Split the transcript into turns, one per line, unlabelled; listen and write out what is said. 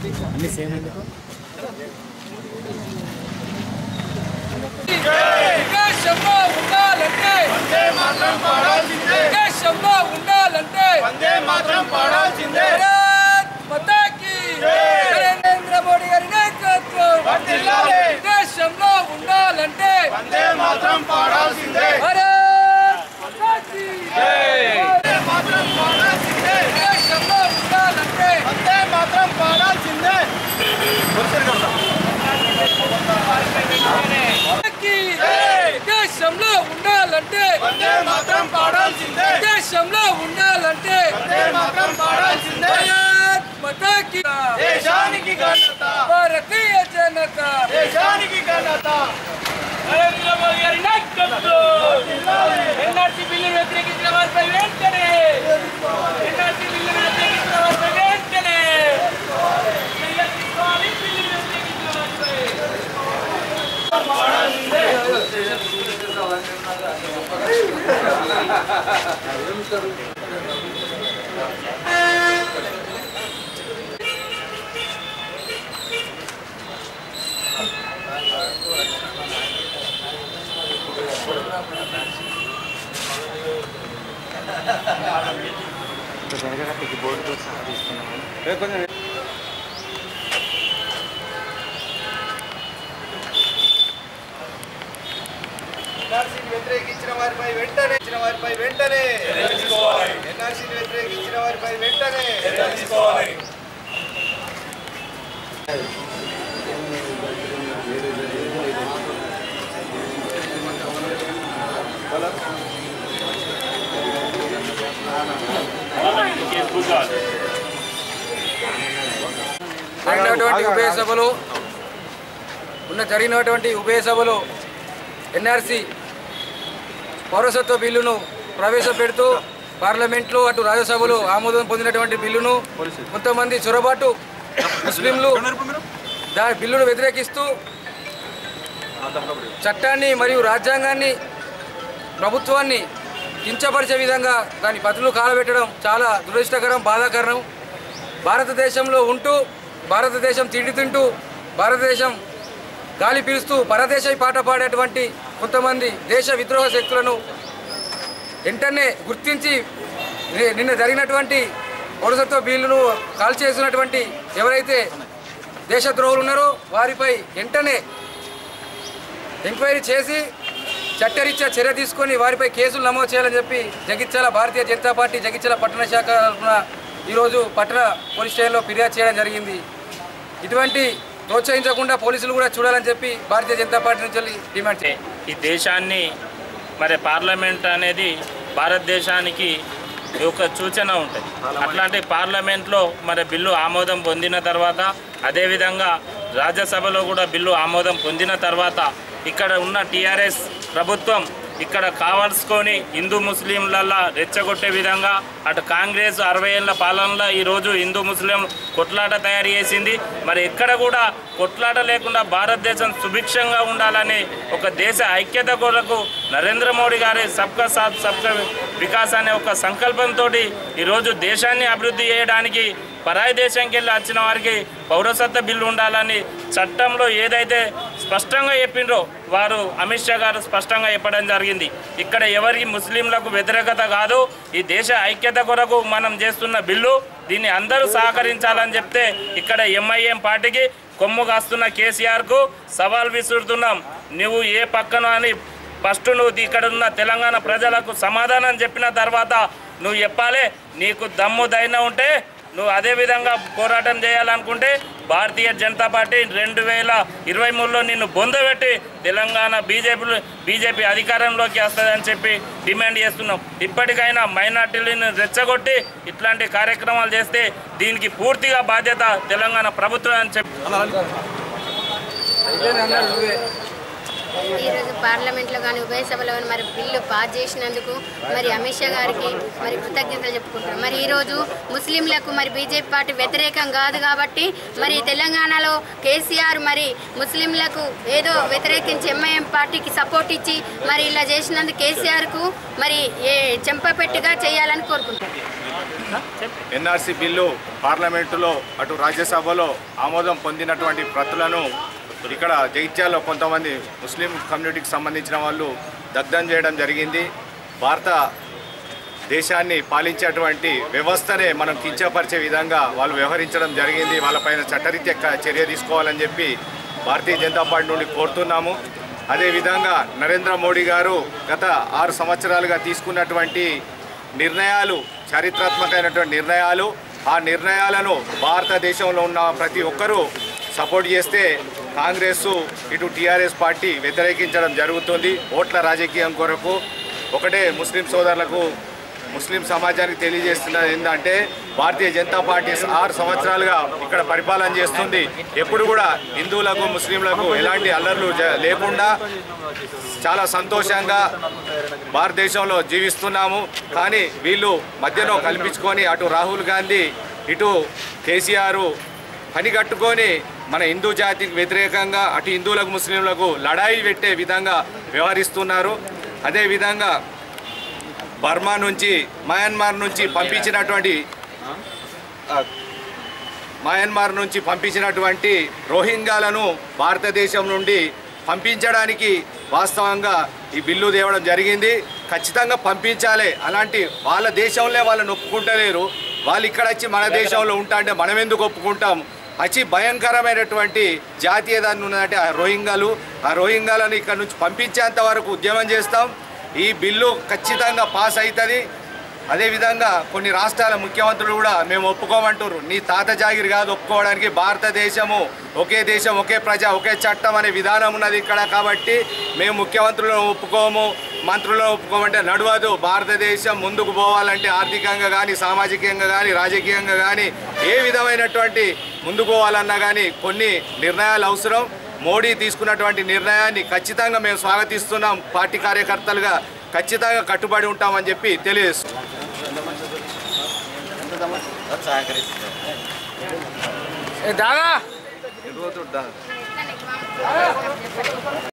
అన్ని సేమ్ ఎందుకు
దేశంలో ఉండాలంటే దేశంలో ఉండాలంటే భారత్ మాతాకి నరేంద్ర మోడీ గారి నాయకత్వం దేశంలో ఉండాలంటే భారత్ మాతాకి దేశంలో ఉండాలంటే మాతాకి దేశంలో ఉండాలంటే దేశంలో ఉండాలంటే భారత్ మాతాకి
దేశానికి ఘనత
భారతీయ జనతా
దేశానికి ఘనత
నరేంద్ర మోదీ గారి నాయకత్వం ఎన్ఆర్సీ బిల్లు వ్యతిరేకించిన వారిపై వెంటనే ఎన్ఆర్సీ బిల్లు వ్యతిరేకించిన వారిపై వెంటనే చర్యలు తీసుకోవాలి, బిల్లు వ్యతిరేకించిన వారిపై.
జరగడానికి బోర్డుతో సహా తీసుకున్నాము
ఎన్ఆర్సీని వ్యతిరేకించిన వారిపై వెంటనే ఇచ్చిన వారిపై వెంటనే ఎన్ఆర్సీని వ్యతిరేకించిన వారిపై వెంటనే
జరిగినటువంటి ఉభయ సభలో ఉన్న జరిగినటువంటి ఉభయ సభలో ఎన్ఆర్సి పౌరసత్వ బిల్లును ప్రవేశపెడుతూ పార్లమెంట్లో అటు రాజ్యసభలో ఆమోదం పొందినటువంటి బిల్లును కొంతమంది చొరబాటు ముస్లింలు దా బిల్లును వ్యతిరేకిస్తూ చట్టాన్ని మరియు రాజ్యాంగాన్ని ప్రభుత్వాన్ని కించపరిచే విధంగా దాని బతులు కాలబెట్టడం చాలా దురదృష్టకరం బాధాకరం భారతదేశంలో ఉంటూ భారతదేశం తిండి తింటూ భారతదేశం గాలి పీలుస్తూ పరదేశ పాట పాడేటువంటి కొంతమంది దేశ విద్రోహ శక్తులను వెంటనే గుర్తించి ని- నిన్న జరిగినటువంటి పౌరసత్వ బిల్లును కాల్ చేసినటువంటి ఎవరైతే దేశద్రోహులు ఉన్నారో వారిపై వెంటనే ఎంక్వైరీ చేసి చట్టరీత్యా చర్య తీసుకొని వారిపై కేసులు నమోదు చేయాలని చెప్పి జగిత్యాల భారతీయ జనతా పార్టీ జగిత్యాల పట్టణ శాఖ తరఫున ఈరోజు పట్టణ పోలీస్ స్టేషన్లో ఫిర్యాదు చేయడం జరిగింది ఇటువంటి ప్రోత్సహించకుండా పోలీసులు కూడా చూడాలని చెప్పి భారతీయ జనతా పార్టీ నుంచి వెళ్ళి డిమాండ్ చేయాలి
ఈ దేశాన్ని మరి పార్లమెంట్ అనేది భారతదేశానికి ఒక సూచన ఉంటుంది అట్లాంటి పార్లమెంట్లో మరి బిల్లు ఆమోదం పొందిన తర్వాత అదేవిధంగా రాజ్యసభలో కూడా బిల్లు ఆమోదం పొందిన తర్వాత ఇక్కడ ఉన్న టీఆర్ఎస్ ప్రభుత్వం ఇక్కడ కావాల్సుకొని హిందూ ముస్లింలల్లా రెచ్చగొట్టే విధంగా అటు కాంగ్రెస్ అరవై ఏళ్ళ పాలనలో ఈరోజు హిందూ ముస్లిం కొట్లాట తయారు చేసింది మరి ఎక్కడ కూడా కొట్లాట లేకుండా భారతదేశం సుభిక్షంగా ఉండాలని ఒక దేశ ఐక్యత కొరకు నరేంద్ర మోడీ గారి సబ్కా సాత్ సబ్కా వికాస్ అనే ఒక సంకల్పంతో ఈరోజు దేశాన్ని అభివృద్ధి చేయడానికి పరాయి దేశంకి వెళ్ళి వచ్చిన వారికి పౌరసత్వ బిల్లు ఉండాలని చట్టంలో ఏదైతే స్పష్టంగా చెప్పిండ్రో వారు అమిత్ షా గారు స్పష్టంగా చెప్పడం జరిగింది ఇక్కడ ఎవరికి ముస్లింలకు వ్యతిరేకత కాదు ఈ దేశ ఐక్యత కొరకు మనం చేస్తున్న బిల్లు దీన్ని అందరూ సహకరించాలని చెప్తే ఇక్కడ ఎంఐఎం పార్టీకి కొమ్ము కాస్తున్న కేసీఆర్కు సవాల్ విసురుతున్నాం నువ్వు ఏ పక్కన అని ఫస్ట్ నువ్వు ఇక్కడ ఉన్న తెలంగాణ ప్రజలకు సమాధానం చెప్పిన తర్వాత నువ్వు చెప్పాలి నీకు దమ్ము ధైర్యం ఉంటే నువ్వు అదే విధంగా పోరాటం చేయాలనుకుంటే భారతీయ జనతా పార్టీ రెండు వేల ఇరవై మూడులో నిన్ను బొందబెట్టి తెలంగాణ బీజేపీ బీజేపీ అధికారంలోకి వస్తుందని చెప్పి డిమాండ్ చేస్తున్నాం ఇప్పటికైనా మైనార్టీలను రెచ్చగొట్టి ఇట్లాంటి కార్యక్రమాలు చేస్తే దీనికి పూర్తిగా బాధ్యత తెలంగాణ ప్రభుత్వం అని చెప్పి
ఈరోజు పార్లమెంట్లో కానీ ఉభయ సభలో కానీ మరి బిల్లు పాస్ చేసినందుకు మరి అమిత్ షా గారికి మరి కృతజ్ఞతలు చెప్పుకుంటాం మరి ఈరోజు ముస్లింలకు మరి బీజేపీ పార్టీ వ్యతిరేకం కాదు కాబట్టి మరి తెలంగాణలో కేసీఆర్ మరి ముస్లింలకు ఏదో వ్యతిరేకించి ఎంఐఎం పార్టీకి సపోర్ట్ ఇచ్చి మరి ఇలా చేసినందుకు కేసీఆర్కు మరి ఏ చెంపపెట్టుగా చేయాలని కోరుకుంటున్నాం
ఎన్ఆర్సీ బిల్లు పార్లమెంటులో అటు రాజ్యసభలో ఆమోదం పొందినటువంటి ప్రతులను ఇక్కడ జగిత్యాల్లో కొంతమంది ముస్లిం కమ్యూనిటీకి సంబంధించిన వాళ్ళు దగ్ధం చేయడం జరిగింది భారత దేశాన్ని పాలించేటువంటి వ్యవస్థనే మనం కించపరిచే విధంగా వాళ్ళు వ్యవహరించడం జరిగింది వాళ్ళపైన చట్టరీత్యా క- చర్య తీసుకోవాలని చెప్పి భారతీయ జనతా పార్టీ నుండి కోరుతున్నాము అదేవిధంగా నరేంద్ర మోడీ గారు గత ఆరు సంవత్సరాలుగా తీసుకున్నటువంటి నిర్ణయాలు చారిత్రాత్మకమైనటువంటి నిర్ణయాలు ఆ నిర్ణయాలను భారతదేశంలో ఉన్న ప్రతి ఒక్కరూ సపోర్ట్ చేస్తే కాంగ్రెస్ ఇటు టీఆర్ఎస్ పార్టీ వ్యతిరేకించడం జరుగుతుంది ఓట్ల రాజకీయం కొరకు ఒకటే ముస్లిం సోదరులకు ముస్లిం సమాజానికి తెలియజేస్తున్నది ఏంటంటే భారతీయ జనతా పార్టీ ఆరు సంవత్సరాలుగా ఇక్కడ పరిపాలన చేస్తుంది ఎప్పుడు కూడా హిందువులకు ముస్లింలకు ఎలాంటి అల్లర్లు జ- లేకుండా చాలా సంతోషంగా భారతదేశంలో జీవిస్తున్నాము కానీ వీళ్ళు మధ్యలో కల్పించుకొని అటు రాహుల్ గాంధీ ఇటు కేసీఆర్ పని కట్టుకొని మన హిందూ జాతికి వ్యతిరేకంగా అటు హిందువులకు ముస్లింలకు లడాయి పెట్టే విధంగా వ్యవహరిస్తున్నారు అదేవిధంగా బర్మా నుంచి మయన్మార్ నుంచి పంపించినటువంటి ఆ, మయన్మార్ నుంచి పంపించినటువంటి రోహింగ్యాలను భారతదేశం నుండి పంపించడానికి వాస్తవంగా ఈ బిల్లు తేవడం జరిగింది ఖచ్చితంగా పంపించాలి అలాంటి వాళ్ళ దేశంలో వాళ్ళని ఒప్పుకుంటలేరు వాళ్ళు ఇక్కడ వచ్చి మన దేశంలో ఉంటా అంటే మనం ఎందుకు ఒప్పుకుంటాం అతి భయంకరమైనటువంటి జాతి ఏదైనా ఉన్నదంటే ఆ రోహింగాలు ఆ రోహింగాలను ఇక్కడ నుంచి పంపించేంత వరకు ఉద్యమం చేస్తాం ఈ బిల్లు ఖచ్చితంగా పాస్ అవుతుంది అదేవిధంగా కొన్ని రాష్ట్రాల ముఖ్యమంత్రులు కూడా మేము ఒప్పుకోమంటారు నీ తాత జాగిరి కాదు ఒప్పుకోవడానికి భారతదేశము ఒకే దేశం ఒకే ప్రజ ఒకే చట్టం అనే విధానం ఉన్నది ఇక్కడ కాబట్టి మేము ముఖ్యమంత్రులను ఒప్పుకోము మంత్రులను ఒప్పుకోమంటే నడవదు భారతదేశం ముందుకు పోవాలంటే ఆర్థికంగా కానీ సామాజికంగా కానీ రాజకీయంగా కానీ ఏ విధమైనటువంటి ముందుకు పోవాలన్నా కానీ కొన్ని నిర్ణయాలు అవసరం మోడీ తీసుకున్నటువంటి నిర్ణయాన్ని ఖచ్చితంగా మేము స్వాగతిస్తున్నాం పార్టీ కార్యకర్తలుగా ఖచ్చితంగా కట్టుబడి ఉంటామని చెప్పి తెలియజేస్తున్నాం
ఏ దాదా
ఎట్లా నెగ్గుదాం?